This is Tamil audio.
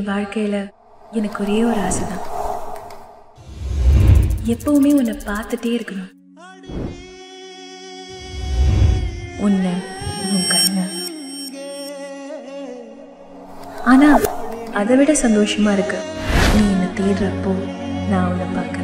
வாழ்க்கையில எனக்கு ஒரே ஒரு ஆசை தான் எப்பவுமே உன்னை பார்த்துட்டே இருக்கணும் உன்னை உன் கண்ணு ஆனா அதை விட சந்தோஷமா இருக்கு நீ என்னை தேடுறப்போ நான் உன்னை பார்க்க